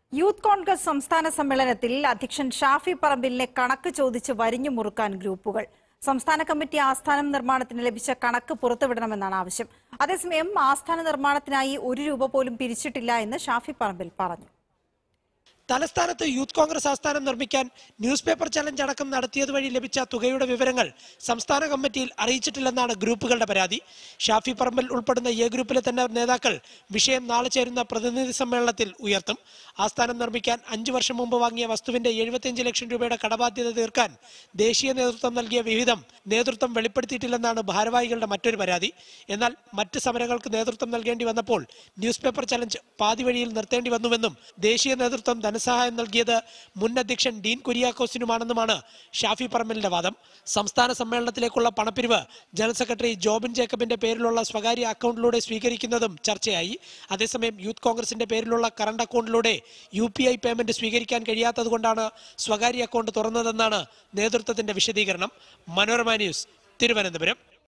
youth Congress സംസ്ഥാന സമ്മേളനത്തിൽ അധ്യക്ഷൻ ഷാഫി പറമ്പിലിനെ കണക്ക് ചോദിച്ച് വരിഞ്ഞു മുറുക്കാൻ ഗ്രൂപ്പുകൾ സംസ്ഥാന കമ്മിറ്റി ആസ്ഥാനം നിർമ്മാണത്തിന് ലഭിച്ച കണക്ക് പുറത്തുവിടണമെന്നാണ് ആവശ്യം അതേസമയം ആസ്ഥാന നിർമ്മാണത്തിനായി ഒരു രൂപ പോലും പിരിച്ചിട്ടില്ല എന്ന് ഷാഫി പറമ്പിൽ പറഞ്ഞു തലസ്ഥാനത്ത് യൂത്ത് കോൺഗ്രസ് ആസ്ഥാനം നിർമ്മിക്കാൻ ന്യൂസ് പേപ്പർ ചലഞ്ച് അടക്കം നടത്തിയത് വഴി ലഭിച്ച തുകയുടെ വിവരങ്ങൾ സംസ്ഥാന കമ്മിറ്റിയിൽ അറിയിച്ചിട്ടില്ലെന്നാണ് ഗ്രൂപ്പുകളുടെ പരാതി ഷാഫി പറമ്പൽ ഉൾപ്പെടുന്ന എ ഗ്രൂപ്പിലെ തന്നെ നേതാക്കൾ വിഷയം നാളെ ചേരുന്ന പ്രതിനിധി സമ്മേളനത്തിൽ ഉയർത്തും ആസ്ഥാനം നിർമ്മിക്കാൻ അഞ്ചു വർഷം മുമ്പ് വാങ്ങിയ വസ്തുവിന്റെ എഴുപത്തിയഞ്ച് ലക്ഷം രൂപയുടെ കടബാധ്യത തീർക്കാൻ ദേശീയ നേതൃത്വം നൽകിയ വിഹിതം നേതൃത്വം വെളിപ്പെടുത്തിയിട്ടില്ലെന്നാണ് ഭാരവാഹികളുടെ മറ്റൊരു പരാതി എന്നാൽ മറ്റ് സമരങ്ങൾക്ക് നേതൃത്വം നൽകേണ്ടി വന്നപ്പോൾ ന്യൂസ് പേപ്പർ ചലഞ്ച് പാതി വഴിയിൽ നിർത്തേണ്ടി വന്നുവെന്നും ദേശീയ നേതൃത്വം ധനസഹായം നൽകിയത് മുൻ അധ്യക്ഷൻ ഡീൻ കുര്യാക്കോസിനുമാണെന്നുമാണ് ഷാഫി പറമ്പലിന്റെ വാദം സംസ്ഥാന സമ്മേളനത്തിലേക്കുള്ള പണപ്പിരിവ് ജനറൽ സെക്രട്ടറി ജോബിൻ ജേക്കബിന്റെ പേരിലുള്ള സ്വകാര്യ അക്കൗണ്ടിലൂടെ സ്വീകരിക്കുന്നതും ചർച്ചയായി അതേസമയം യൂത്ത് കോൺഗ്രസിന്റെ പേരിലുള്ള കറണ്ട് അക്കൗണ്ടിലൂടെ യു പി ഐ പേയ്മെന്റ് സ്വീകരിക്കാൻ കഴിയാത്തതുകൊണ്ടാണ് സ്വകാര്യ അക്കൗണ്ട് തുറന്നതെന്നാണ് നേതൃത്വത്തിന്റെ വിശദീകരണം മനോരമ ന്യൂസ് തിരുവനന്തപുരം